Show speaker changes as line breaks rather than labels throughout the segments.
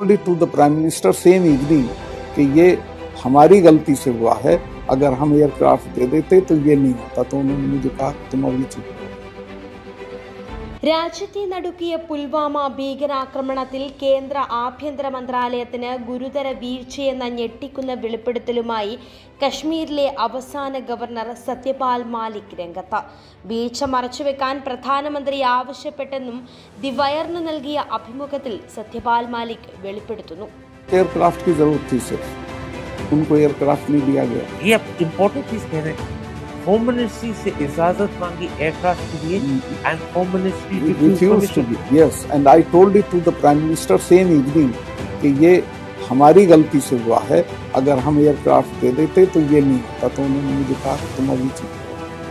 it to the Prime Minister same evening कि ये हमारी गलती से हुआ है अगर हम एयरक्राफ्ट दे देते तो ये नहीं होता तो उन्होंने मुझे कहा तुम अभी चुप रहो।
രാജ്യത്തെ നടുക്കിയ പുൽവാമ ഭീകരാക്രമണത്തിൽ കേന്ദ്ര ആഭ്യന്തര മന്ത്രാലയത്തിന് ഗുരുതര വീഴ്ചയെന്ന ഞെട്ടിക്കുന്ന വെളിപ്പെടുത്തലുമായി കശ്മീരിലെ അവസാന ഗവർണർ സത്യപാൽ മാലിക് രംഗത്ത് വീഴ്ച മറച്ചുവെക്കാൻ പ്രധാനമന്ത്രി ആവശ്യപ്പെട്ടെന്നും ദി വയറിന് നൽകിയ അഭിമുഖത്തിൽ സത്യപാൽ മാലിക് വെളിപ്പെടുത്തുന്നു
एयरक्राफ्ट की जरूरत थी सिर्फ उनको एयरक्राफ्ट नहीं दिया गया
ये आप इम्पोर्टेंट चीज कह रहे हैं होम मिनिस्ट्री से इजाजत मांगी एयरक्राफ्ट के लिए and home ministry
It refused to give. Yes, and I told it to the Prime Minister same evening कि ये हमारी गलती से हुआ है अगर हम एयरक्राफ्ट दे देते तो ये नहीं होता तो उन्होंने मुझे कहा तुम अभी चुप रहो।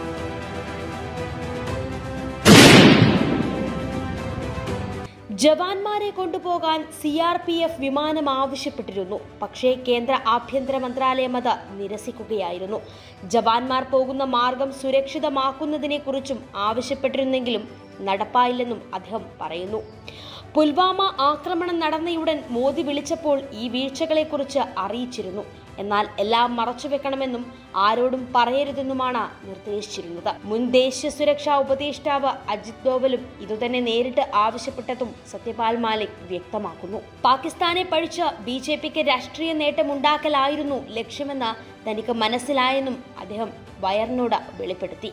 ജവാന്മാരെ കൊണ്ടുപോകാൻ സി ആർ പി എഫ് വിമാനം ആവശ്യപ്പെട്ടിരുന്നു പക്ഷേ കേന്ദ്ര ആഭ്യന്തര മന്ത്രാലയം അത് നിരസിക്കുകയായിരുന്നു ജവാന്മാർ പോകുന്ന മാർഗം സുരക്ഷിതമാക്കുന്നതിനെക്കുറിച്ചും ആവശ്യപ്പെട്ടിരുന്നെങ്കിലും നടപ്പായില്ലെന്നും അദ്ദേഹം പറയുന്നു പുൽവാമ ആക്രമണം നടന്നയുടൻ മോദി വിളിച്ചപ്പോൾ ഈ വീഴ്ചകളെക്കുറിച്ച് അറിയിച്ചിരുന്നു എന്നാൽ എല്ലാം മറച്ചുവെക്കണമെന്നും ആരോടും പറയരുതെന്നുമാണ് നിർദ്ദേശിച്ചിരുന്നത് മുൻ ദേശീയ സുരക്ഷാ ഉപദേഷ്ടാവ് അജിത് ഡോവലും ഇതുതന്നെ നേരിട്ട് ആവശ്യപ്പെട്ടതും സത്യപാൽ മാലിക് വ്യക്തമാക്കുന്നു പാകിസ്ഥാനെ പഴിച്ച് ബി ജെ പിക്ക് രാഷ്ട്രീയ നേട്ടമുണ്ടാക്കലായിരുന്നു ലക്ഷ്യമെന്ന് തനിക്ക് മനസ്സിലായെന്നും അദ്ദേഹം വയറിനോട് വെളിപ്പെടുത്തി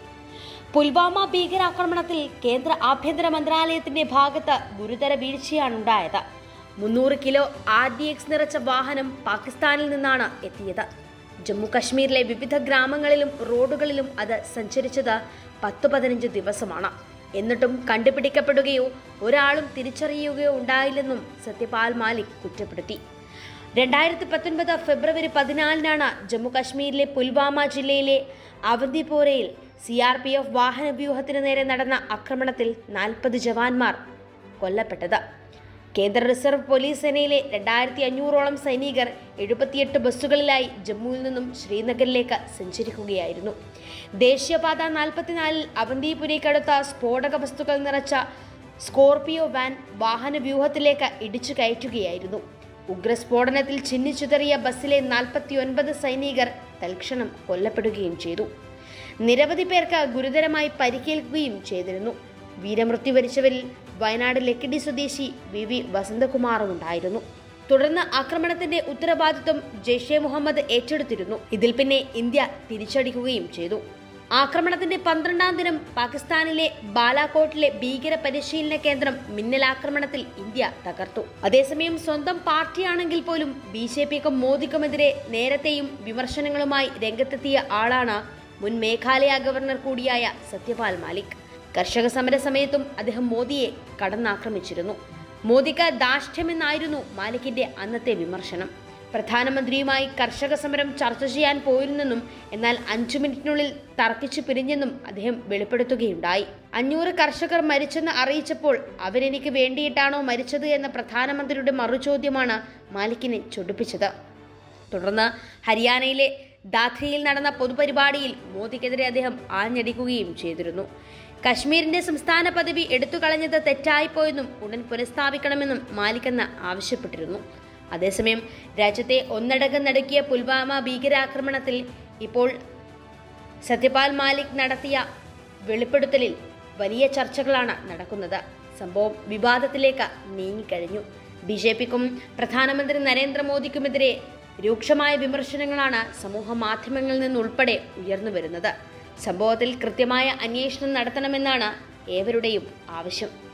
പുൽവാമ ഭീകരാക്രമണത്തിൽ കേന്ദ്ര ആഭ്യന്തര മന്ത്രാലയത്തിന്റെ ഭാഗത്ത് ഗുരുതര വീഴ്ചയാണുണ്ടായത് മുന്നൂറ് കിലോ ആർ ഡി എക്സ് നിറച്ച വാഹനം പാകിസ്ഥാനിൽ നിന്നാണ് എത്തിയത് ജമ്മു കശ്മീരിലെ വിവിധ ഗ്രാമങ്ങളിലും റോഡുകളിലും അത് സഞ്ചരിച്ചത് പത്ത് പതിനഞ്ച് ദിവസമാണ് എന്നിട്ടും കണ്ടുപിടിക്കപ്പെടുകയോ ഒരാളും തിരിച്ചറിയുകയോ ഉണ്ടായില്ലെന്നും സത്യപാൽ മാലിക് കുറ്റപ്പെടുത്തി രണ്ടായിരത്തി പത്തൊൻപത് ഫെബ്രുവരി പതിനാലിനാണ് ജമ്മു കശ്മീരിലെ പുൽവാമ ജില്ലയിലെ അവന്തിപോരയിൽ സി ആർ പി എഫ് വാഹനവ്യൂഹത്തിന് നേരെ നടന്ന ആക്രമണത്തിൽ നാൽപ്പത് ജവാന്മാർ കൊല്ലപ്പെട്ടത് കേന്ദ്ര റിസർവ് പോലീസ് സേനയിലെ രണ്ടായിരത്തി അഞ്ഞൂറോളം സൈനികർ എഴുപത്തിയെട്ട് ബസ്സുകളിലായി ജമ്മുവിൽ നിന്നും ശ്രീനഗറിലേക്ക് സഞ്ചരിക്കുകയായിരുന്നു ദേശീയപാത നാൽപ്പത്തിനാലിൽ അവന്തിപുരയ്ക്കടുത്ത സ്ഫോടക വസ്തുക്കൾ നിറച്ച സ്കോർപിയോ വാൻ വാഹനവ്യൂഹത്തിലേക്ക് ഇടിച്ചു കയറ്റുകയായിരുന്നു ഉഗ്രസ്ഫോടനത്തിൽ ചിന്നിച്ചുതറിയ ബസ്സിലെ നാൽപ്പത്തിയൊൻപത് സൈനികർ തൽക്ഷണം കൊല്ലപ്പെടുകയും ചെയ്തു നിരവധി പേർക്ക് ഗുരുതരമായി പരിക്കേൽക്കുകയും ചെയ്തിരുന്നു വീരമൃത്യു വരിച്ചവരിൽ വയനാട് ലക്കിടി സ്വദേശി വി വി വസന്തകുമാറും ഉണ്ടായിരുന്നു തുടർന്ന് ആക്രമണത്തിന്റെ ഉത്തരവാദിത്വം ജെയ്ഷെ മുഹമ്മദ് ഏറ്റെടുത്തിരുന്നു ഇതിൽ പിന്നെ ഇന്ത്യ തിരിച്ചടിക്കുകയും ചെയ്തു ആക്രമണത്തിന്റെ പന്ത്രണ്ടാം ദിനം പാകിസ്ഥാനിലെ ബാലാകോട്ടിലെ ഭീകര പരിശീലന കേന്ദ്രം മിന്നലാക്രമണത്തിൽ ഇന്ത്യ തകർത്തു അതേസമയം സ്വന്തം പാർട്ടിയാണെങ്കിൽ പോലും ബി ജെ പിക്കും മോദിക്കുമെതിരെ നേരത്തെയും വിമർശനങ്ങളുമായി രംഗത്തെത്തിയ ആളാണ് മുൻ മേഘാലയ ഗവർണർ കൂടിയായ സത്യപാൽ മാലിക് കർഷക സമര സമയത്തും അദ്ദേഹം മോദിയെ കടന്നാക്രമിച്ചിരുന്നു മോദിക്ക് ധാർഷ്ട്യമെന്നായിരുന്നു മാലിക്കിന്റെ അന്നത്തെ വിമർശനം പ്രധാനമന്ത്രിയുമായി കർഷക സമരം ചർച്ച ചെയ്യാൻ പോയിരുന്നെന്നും എന്നാൽ അഞ്ചു മിനിറ്റിനുള്ളിൽ തർക്കിച്ചു പിരിഞ്ഞെന്നും അദ്ദേഹം വെളിപ്പെടുത്തുകയുണ്ടായി അഞ്ഞൂറ് കർഷകർ മരിച്ചെന്ന് അറിയിച്ചപ്പോൾ അവരെനിക്ക് വേണ്ടിയിട്ടാണോ മരിച്ചത് എന്ന പ്രധാനമന്ത്രിയുടെ മറുചോദ്യമാണ് മാലിക്കിനെ ചൊടിപ്പിച്ചത് തുടർന്ന് ഹരിയാനയിലെ ദാദ്രയിൽ നടന്ന പൊതുപരിപാടിയിൽ മോദിക്കെതിരെ അദ്ദേഹം ആഞ്ഞടിക്കുകയും ചെയ്തിരുന്നു കശ്മീരിന്റെ സംസ്ഥാന പദവി എടുത്തുകളഞ്ഞത് തെറ്റായിപ്പോയെന്നും ഉടൻ പുനഃസ്ഥാപിക്കണമെന്നും മാലിക് അന്ന് ആവശ്യപ്പെട്ടിരുന്നു അതേസമയം രാജ്യത്തെ ഒന്നടങ്കം നടുക്കിയ പുൽവാമ ഭീകരാക്രമണത്തിൽ ഇപ്പോൾ സത്യപാൽ മാലിക് നടത്തിയ വെളിപ്പെടുത്തലിൽ വലിയ ചർച്ചകളാണ് നടക്കുന്നത് സംഭവം വിവാദത്തിലേക്ക് നീങ്ങിക്കഴിഞ്ഞു ബി ജെ പിക്കും പ്രധാനമന്ത്രി നരേന്ദ്രമോദിക്കുമെതിരെ രൂക്ഷമായ വിമർശനങ്ങളാണ് സമൂഹ മാധ്യമങ്ങളിൽ നിന്നുൾപ്പെടെ ഉയർന്നു വരുന്നത് സംഭവത്തിൽ കൃത്യമായ അന്വേഷണം നടത്തണമെന്നാണ് ഏവരുടെയും ആവശ്യം